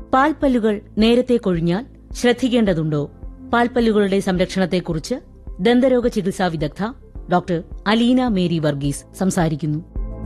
പാൽപ്പല്ലുകൾ നേരത്തെ കൊഴിഞ്ഞാൽ ശ്രദ്ധിക്കേണ്ടതുണ്ടോ പാൽപ്പല്ലുകളുടെ സംരക്ഷണത്തെക്കുറിച്ച് ദന്തരോഗ ചികിത്സാ വിദഗ്ധ ഡോക്ടർ അലീന മേരി വർഗീസ് സംസാരിക്കുന്നു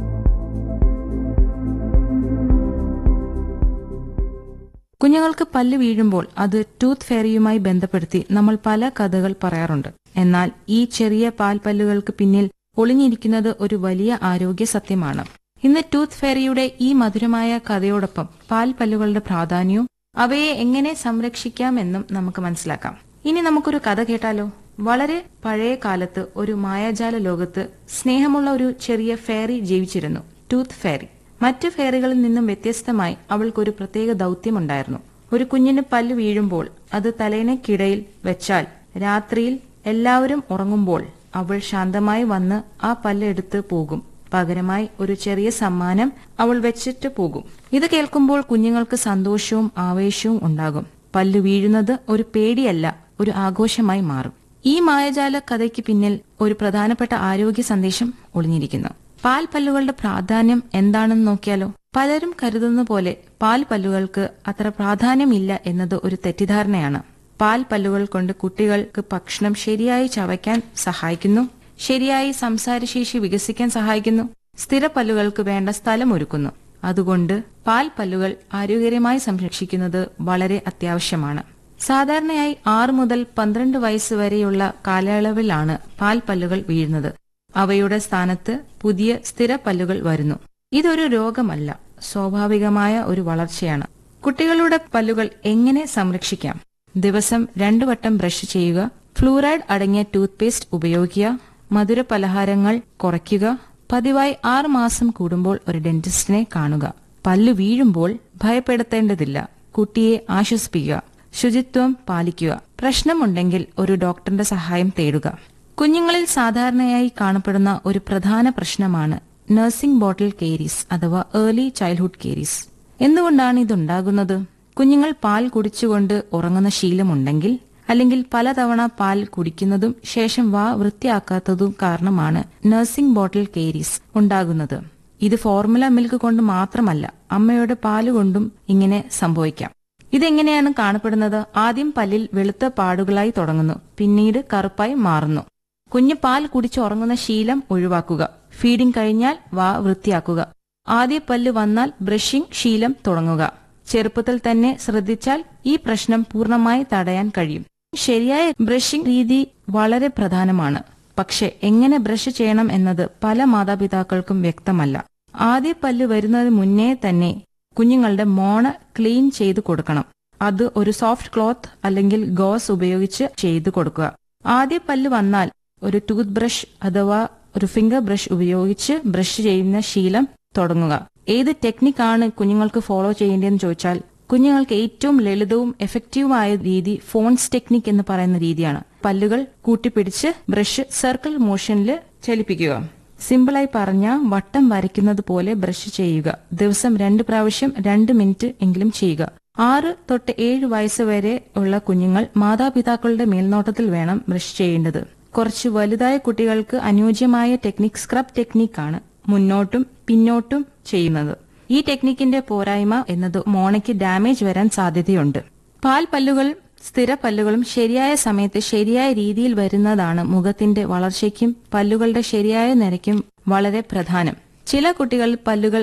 കുഞ്ഞുങ്ങൾക്ക് പല്ല് വീഴുമ്പോൾ അത് ടൂത്ത് ഫെയറിയുമായി ബന്ധപ്പെടുത്തി നമ്മൾ പല കഥകൾ പറയാറുണ്ട് എന്നാൽ ഈ ചെറിയ പാൽപ്പല്ലുകൾക്ക് പിന്നിൽ ഒളിഞ്ഞിരിക്കുന്നത് ഒരു വലിയ ആരോഗ്യ സത്യമാണ് ഇന്ന് ടൂത്ത് ഫെയറിയുടെ ഈ മധുരമായ കഥയോടൊപ്പം പാൽപ്പല്ലുകളുടെ പ്രാധാന്യവും അവയെ എങ്ങനെ സംരക്ഷിക്കാമെന്നും നമുക്ക് മനസ്സിലാക്കാം ഇനി നമുക്കൊരു കഥ കേട്ടാലോ വളരെ പഴയ കാലത്ത് ഒരു മായാജാല ലോകത്ത് സ്നേഹമുള്ള ഒരു ചെറിയ ഫെയറി ജീവിച്ചിരുന്നു ടൂത്ത് ഫെയറി മറ്റു ഫെയറികളിൽ നിന്നും വ്യത്യസ്തമായി അവൾക്കൊരു പ്രത്യേക ദൗത്യമുണ്ടായിരുന്നു ഒരു കുഞ്ഞിന് പല്ല് വീഴുമ്പോൾ അത് തലേനക്കിടയിൽ വെച്ചാൽ രാത്രിയിൽ എല്ലാവരും ഉറങ്ങുമ്പോൾ അവൾ ശാന്തമായി വന്ന് ആ പല്ല് എടുത്ത് പോകും പകരമായി ഒരു ചെറിയ സമ്മാനം അവൾ വെച്ചിട്ട് പോകും ഇത് കേൾക്കുമ്പോൾ കുഞ്ഞുങ്ങൾക്ക് സന്തോഷവും ആവേശവും ഉണ്ടാകും പല്ല് വീഴുന്നത് ഒരു പേടിയല്ല ഒരു ആഘോഷമായി മാറും ഈ മായജാല കഥയ്ക്ക് പിന്നിൽ ഒരു പ്രധാനപ്പെട്ട ആരോഗ്യ സന്ദേശം ഒളിഞ്ഞിരിക്കുന്നു പാൽ പല്ലുകളുടെ പ്രാധാന്യം എന്താണെന്ന് നോക്കിയാലോ പലരും കരുതുന്ന പോലെ പാൽ പല്ലുകൾക്ക് അത്ര പ്രാധാന്യമില്ല എന്നത് ഒരു തെറ്റിദ്ധാരണയാണ് പാൽ പല്ലുകൾ കൊണ്ട് കുട്ടികൾക്ക് ഭക്ഷണം ശരിയായി ചവയ്ക്കാൻ സഹായിക്കുന്നു ശരിയായി സംസാരശേഷി വികസിക്കാൻ സഹായിക്കുന്നു സ്ഥിര പല്ലുകൾക്ക് വേണ്ട സ്ഥലം ഒരുക്കുന്നു അതുകൊണ്ട് പാൽ പല്ലുകൾ ആരോഗ്യകരമായി സംരക്ഷിക്കുന്നത് വളരെ അത്യാവശ്യമാണ് സാധാരണയായി ആറ് മുതൽ പന്ത്രണ്ട് വയസ്സ് വരെയുള്ള കാലയളവിലാണ് പാൽ പല്ലുകൾ വീഴുന്നത് അവയുടെ സ്ഥാനത്ത് പുതിയ സ്ഥിര പല്ലുകൾ വരുന്നു ഇതൊരു രോഗമല്ല സ്വാഭാവികമായ ഒരു വളർച്ചയാണ് കുട്ടികളുടെ പല്ലുകൾ എങ്ങനെ സംരക്ഷിക്കാം ദിവസം രണ്ടു വട്ടം ബ്രഷ് ചെയ്യുക ഫ്ലൂറൈഡ് അടങ്ങിയ ടൂത്ത് പേസ്റ്റ് ഉപയോഗിക്കുക മധുര പലഹാരങ്ങൾ കുറയ്ക്കുക പതിവായി ആറ് മാസം കൂടുമ്പോൾ ഒരു ഡെന്റിസ്റ്റിനെ കാണുക പല്ല് വീഴുമ്പോൾ ഭയപ്പെടുത്തേണ്ടതില്ല കുട്ടിയെ ആശ്വസിപ്പിക്കുക ശുചിത്വം പാലിക്കുക പ്രശ്നമുണ്ടെങ്കിൽ ഒരു ഡോക്ടറിന്റെ സഹായം തേടുക കുഞ്ഞുങ്ങളിൽ സാധാരണയായി കാണപ്പെടുന്ന ഒരു പ്രധാന പ്രശ്നമാണ് നഴ്സിംഗ് ബോട്ടിൽ കേരീസ് അഥവാ ഏർലി ചൈൽഡ്ഹുഡ് കേരീസ് എന്തുകൊണ്ടാണ് ഇതുണ്ടാകുന്നത് കുഞ്ഞുങ്ങൾ പാൽ കുടിച്ചുകൊണ്ട് ഉറങ്ങുന്ന ശീലമുണ്ടെങ്കിൽ അല്ലെങ്കിൽ പലതവണ പാൽ കുടിക്കുന്നതും ശേഷം വാ വൃത്തിയാക്കാത്തതും കാരണമാണ് നഴ്സിംഗ് ബോട്ടിൽ കേരീസ് ഉണ്ടാകുന്നത് ഇത് ഫോർമുല മിൽക്ക് കൊണ്ട് മാത്രമല്ല അമ്മയുടെ പാല് കൊണ്ടും ഇങ്ങനെ സംഭവിക്കാം ഇതെങ്ങനെയാണ് കാണപ്പെടുന്നത് ആദ്യം പല്ലിൽ വെളുത്ത പാടുകളായി തുടങ്ങുന്നു പിന്നീട് കറുപ്പായി മാറുന്നു കുഞ്ഞ് പാൽ കുടിച്ചുറങ്ങുന്ന ശീലം ഒഴിവാക്കുക ഫീഡിംഗ് കഴിഞ്ഞാൽ വാ വൃത്തിയാക്കുക ആദ്യ പല്ല് വന്നാൽ ബ്രഷിംഗ് ശീലം തുടങ്ങുക ചെറുപ്പത്തിൽ തന്നെ ശ്രദ്ധിച്ചാൽ ഈ പ്രശ്നം പൂർണ്ണമായി തടയാൻ കഴിയും ശരിയായ ബ്രഷിംഗ് രീതി വളരെ പ്രധാനമാണ് പക്ഷെ എങ്ങനെ ബ്രഷ് ചെയ്യണം എന്നത് പല മാതാപിതാക്കൾക്കും വ്യക്തമല്ല ആദ്യ പല്ല് വരുന്നതിന് മുന്നേ തന്നെ കുഞ്ഞുങ്ങളുടെ മോണ ക്ലീൻ ചെയ്തു കൊടുക്കണം അത് ഒരു സോഫ്റ്റ് ക്ലോത്ത് അല്ലെങ്കിൽ ഗോസ് ഉപയോഗിച്ച് ചെയ്തു കൊടുക്കുക ആദ്യ പല്ല് വന്നാൽ ഒരു ടൂത്ത് ബ്രഷ് അഥവാ ഒരു ഫിംഗർ ബ്രഷ് ഉപയോഗിച്ച് ബ്രഷ് ചെയ്യുന്ന ശീലം തുടങ്ങുക ഏത് ടെക്നിക്കാണ് കുഞ്ഞുങ്ങൾക്ക് ഫോളോ ചെയ്യേണ്ടതെന്ന് ചോദിച്ചാൽ കുഞ്ഞുങ്ങൾക്ക് ഏറ്റവും ലളിതവും എഫക്റ്റീവുമായ രീതി ഫോൺസ് ടെക്നിക് എന്ന് പറയുന്ന രീതിയാണ് പല്ലുകൾ കൂട്ടിപ്പിടിച്ച് ബ്രഷ് സർക്കിൾ മോഷനിൽ ചലിപ്പിക്കുക സിമ്പിളായി പറഞ്ഞ വട്ടം വരയ്ക്കുന്നത് പോലെ ബ്രഷ് ചെയ്യുക ദിവസം രണ്ട് പ്രാവശ്യം രണ്ട് മിനിറ്റ് എങ്കിലും ചെയ്യുക ആറ് തൊട്ട് ഏഴ് വയസ്സ് വരെ ഉള്ള കുഞ്ഞുങ്ങൾ മാതാപിതാക്കളുടെ മേൽനോട്ടത്തിൽ വേണം ബ്രഷ് ചെയ്യേണ്ടത് കുറച്ച് വലുതായ കുട്ടികൾക്ക് അനുയോജ്യമായ ടെക്നിക് സ്ക്രബ് ടെക്നിക്കാണ് മുന്നോട്ടും പിന്നോട്ടും ചെയ്യുന്നത് ഈ ടെക്നിക്കിന്റെ പോരായ്മ എന്നത് മോണയ്ക്ക് ഡാമേജ് വരാൻ സാധ്യതയുണ്ട് പാൽ പല്ലുകൾ സ്ഥിര പല്ലുകളും ശരിയായ സമയത്ത് ശരിയായ രീതിയിൽ വരുന്നതാണ് മുഖത്തിന്റെ വളർച്ചയ്ക്കും പല്ലുകളുടെ ശരിയായ നിരക്കും വളരെ പ്രധാനം ചില കുട്ടികൾ പല്ലുകൾ